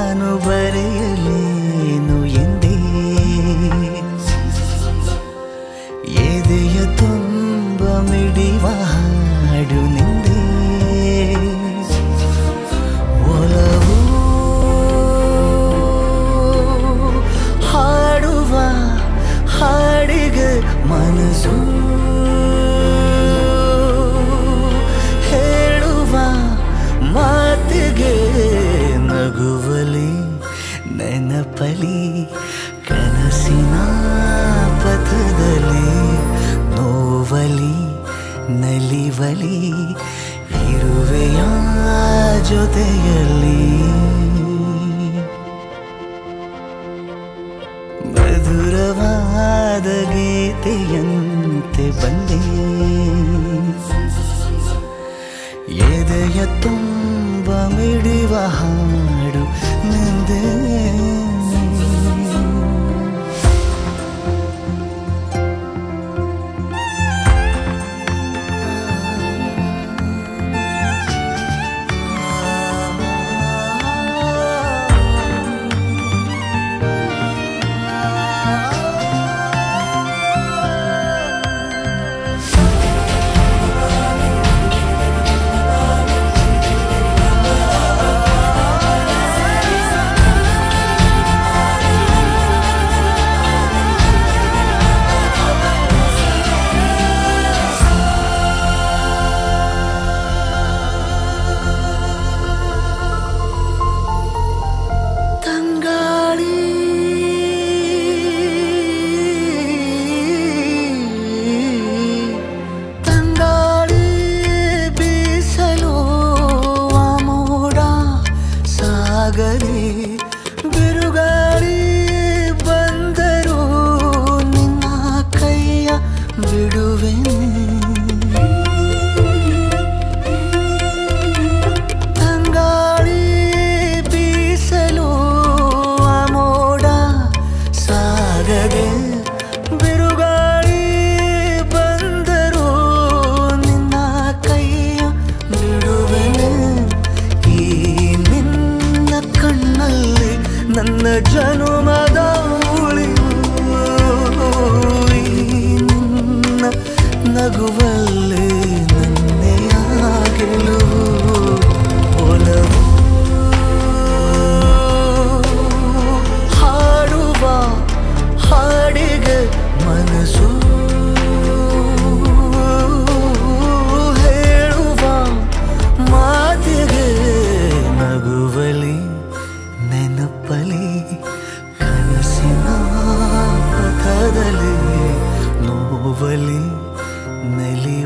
ನಾನು ಬರೆಯಲೇನು ಎಂದೇ ಎದೆಯ ತುಂಬ ಮಿಡಿವ ಹಾಡು ನಿಂದೆ ಒಲವು ಹಾಡುವ ಹಾಡಿಗೆ ಮನಸ್ಸು ಹೇಳುವ ಮಾತಿಗೆ ನಗುವಲಿ ನೆನಪಲಿ ಕನಸಿನ ಪಥದಲ್ಲಿ ನೋವಲಿ ನಲಿವಲಿ ಇರುವೆಯ ಜೊತೆಯಲ್ಲಿ ಮಧುರವಾದ ಗೀತೆಯಂತೆ ಬಂದೆ ಎದೆಯ ತುಂಬ ಮಿಡಿವ ಹಾಡು ನಿಂದೆ ತಂಗಾಳಿ ತಂಗಾಳಿ ಬೀಸಲು ಆ ಮೋಡ ಸಾಗಲಿ ಬಿರುಗಾಳಿ ಬಂದರು ನಿನ್ನ ಕೈಯ ಬಿಡುವೆನೆ ತಂಗಾಳಿ ಬೀಸಲು ಆ ಮೋಡ ಸಾಗದೆ ಬಿರುಗಾಳಿ ಬಂದರು ನಿನ್ನ ಕೈಯ ಬಿಡುವೆನೆ ಈ ನಿನ್ನ ಕಣ್ಣಲ್ಲಿ ನನ್ನ ಜನುಮದ ಉಳಿವು ಈ ನಿನ್ನ ನಗುವಲ್ಲೇ ನನ್ನೆಯ ಗೆಲುವು ಒಲವು ಹಾಡುವ ಹಾಡಿಗೆ ಮನಸ್ಸು ಹೇಳುವ ಮಾತಿಗೆ ನಗುವಲಿ ನೆನಪಲಿ ಕನಸಿನ ಪಥದಲ್ಲಿ ನೋವಲಿ ನಲಿ